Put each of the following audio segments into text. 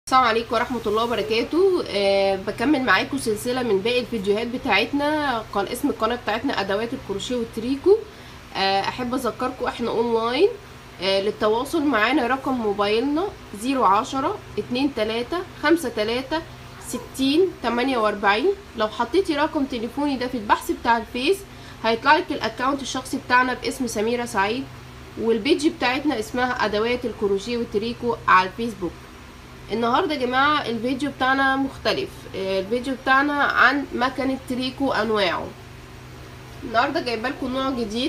السلام عليكم ورحمة الله وبركاته أه بكمل معاكم سلسلة من باقي الفيديوهات بتاعتنا قال اسم القناة بتاعتنا أدوات الكروشيه والتريكو أه أحب أذكركم احنا أونلاين أه للتواصل معانا رقم موبايلنا زيرو عشرة اتنين تلاتة خمسة تلاتة ستين تمانية وأربعين لو حطيتي رقم تليفوني ده في البحث بتاع الفيس هيطلعلك الأكاونت الشخصي بتاعنا باسم سميرة سعيد والبيج بتاعتنا اسمها أدوات الكروشيه والتريكو على الفيسبوك النهارده يا جماعه الفيديو بتاعنا مختلف الفيديو بتاعنا عن مكنه تريكو انواعه النهارده جايبه لكم نوع جديد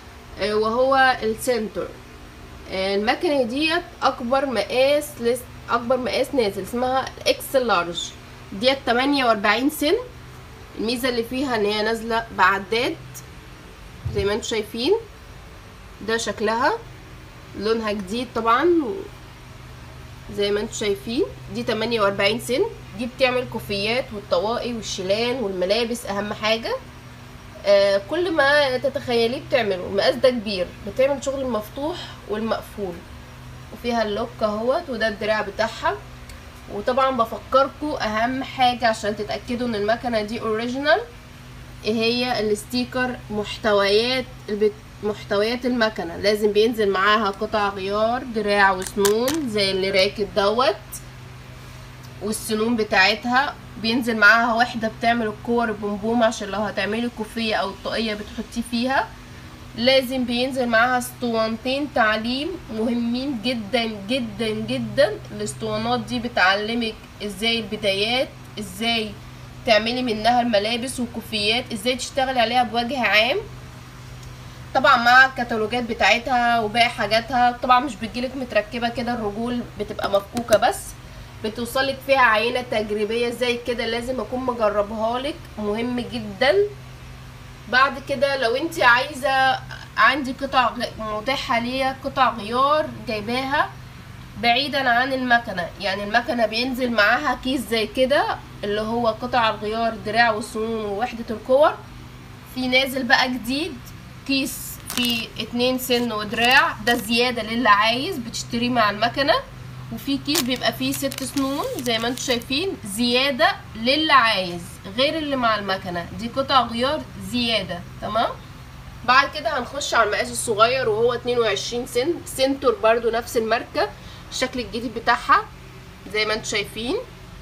وهو السنتر المكنه ديت اكبر مقاس لس اكبر مقاس نازل اسمها اكس لارج ديت 48 سن الميزه اللي فيها ان هي نازله بعداد زي ما انتم شايفين ده شكلها لونها جديد طبعا زي ما انتم شايفين دي 48 سن دي بتعمل كوفيات والطواقي والشيلان والملابس اهم حاجه آه كل ما تتخيليه بتعمله المقاس ده كبير بتعمل شغل المفتوح والمقفول وفيها اللوك اهوت وده الدراع بتاعها وطبعا بفكركم اهم حاجه عشان تتاكدوا ان المكنه دي اوريجينال ايه هي الستيكر محتويات البت... محتويات المكنه لازم بينزل معاها قطع غيار دراع وسنون زي اللي راكب دوت والسنون بتاعتها بينزل معاها وحده بتعمل الكور البومبوم عشان لو هتعملي كوفيه او الطاقيه بتحطيه فيها لازم بينزل معاها اسطوانتين تعليم مهمين جدا جدا جدا الاسطوانات دي بتعلمك ازاي البدايات ازاي تعملي منها الملابس والكوفيات ازاي تشتغلي عليها بوجه عام طبعا مع الكتالوجات بتاعتها وباقي حاجاتها طبعا مش بتجيلك متركبه كده الرجول بتبقى مفكوكه بس بتوصلك فيها عينه تجريبيه زي كده لازم اكون مجربها لك مهم جدا بعد كده لو انت عايزه عندي قطع متاحه ليا قطع غيار جايباها بعيدا عن المكنه يعني المكنه بينزل معاها كيس زي كده اللي هو قطع الغيار دراع والسنون ووحده الكور في نازل بقى جديد كيس فيه اتنين سن ودراع ده زيادة للي عايز بتشتريه مع المكنة وفي كيس بيبقى فيه ست سنون زي ما انتم شايفين زيادة للي عايز غير اللي مع المكنة دي قطع غيار زيادة تمام بعد كده هنخش على المقاس الصغير وهو 22 سن سنتور برضو نفس الماركة الشكل الجديد بتاعها زي ما انتم شايفين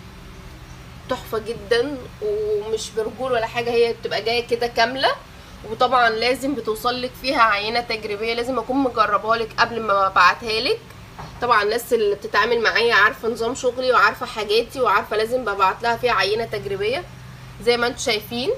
تحفة جدا ومش برجول ولا حاجة هي بتبقى جاية كده كاملة وطبعا لازم بتوصل لك فيها عينه تجريبيه لازم اكون مجربها لك قبل ما ابعتها لك طبعا الناس اللي بتتعامل معايا عارفه نظام شغلي وعارفه حاجاتي وعارفه لازم ببعت لها فيها عينه تجريبيه زي ما انتم شايفين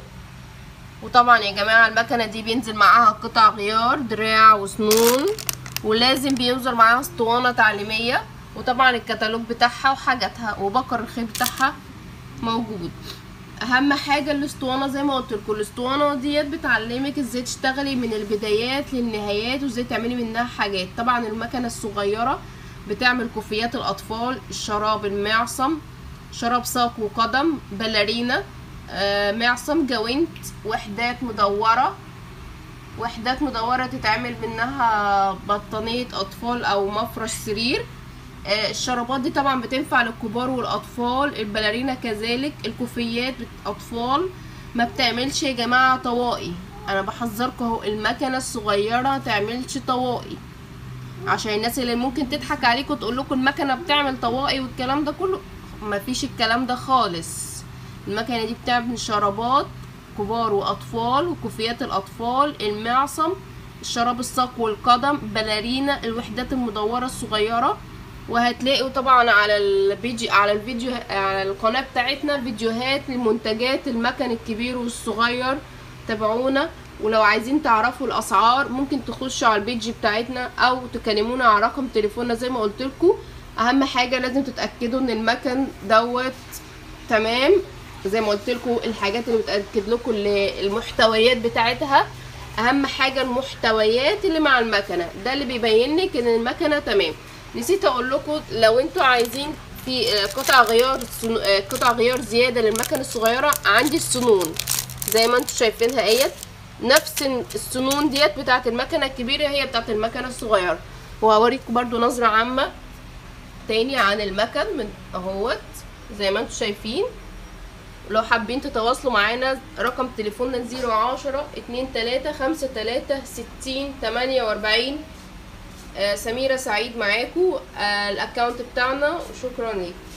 وطبعا يا جماعه المكنه دي بينزل معاها قطع غيار دراع وسنون ولازم بينزل معاها اسطوانه تعليميه وطبعا الكتالوج بتاعها وحاجاتها وبكر الخيط بتاعها موجود اهم حاجه الاسطوانه زي ما قلت لكم الاسطوانه ديت بتعلمك ازاي تشتغلي من البدايات للنهايات وازاي تعملي منها حاجات طبعا المكنه الصغيره بتعمل كوفيات الاطفال الشراب المعصم شراب ساق وقدم باليرينا آه معصم جوينت وحدات مدوره وحدات مدوره تتعمل منها بطانيه اطفال او مفرش سرير الشرابات دي طبعا بتنفع للكبار والاطفال البلارينا كذلك الكوفيات اطفال ما بتعملش يا جماعه طواقي انا بحذركم اهو المكنه الصغيره تعملش طواقي عشان الناس اللي ممكن تضحك عليكم تقول لكم المكنه بتعمل طواقي والكلام ده كله مفيش الكلام ده خالص المكنه دي بتعمل شرابات كبار واطفال وكوفيات الاطفال المعصم الشراب الساق والقدم بلارينا الوحدات المدوره الصغيره وهتلاقوا طبعا على الفيديو على الفيديو على القناه بتاعتنا فيديوهات لمنتجات المكن الكبير والصغير تابعونا ولو عايزين تعرفوا الاسعار ممكن تخشوا على البيج بتاعتنا او تكلمونا على رقم تليفوننا زي ما قلت لكم اهم حاجه لازم تتاكدوا ان المكن دوت تمام زي ما قلت لكم الحاجات اللي بتاكد لكم المحتويات بتاعتها اهم حاجه المحتويات اللي مع المكنه ده اللي بيبين لك ان المكنه تمام نسيت اقول لكم لو انتوا عايزين في قطع غيار قطع غيار زياده للمكنه الصغيره عندي السنون زي ما انتوا شايفينها اهيت نفس السنون ديت بتاعه المكنه الكبيره هي بتاعه المكنه الصغيره وهوريكم برضو نظره عامه تاني عن المكن من اهوت زي ما انتم شايفين لو حابين تتواصلوا معانا رقم تليفوننا زيرو عشرة اتنين تلاتة خمسة تلاتة ستين تمانية واربعين سميرة سعيد معاكم آه، الاكونت بتاعنا وشكرا ليكم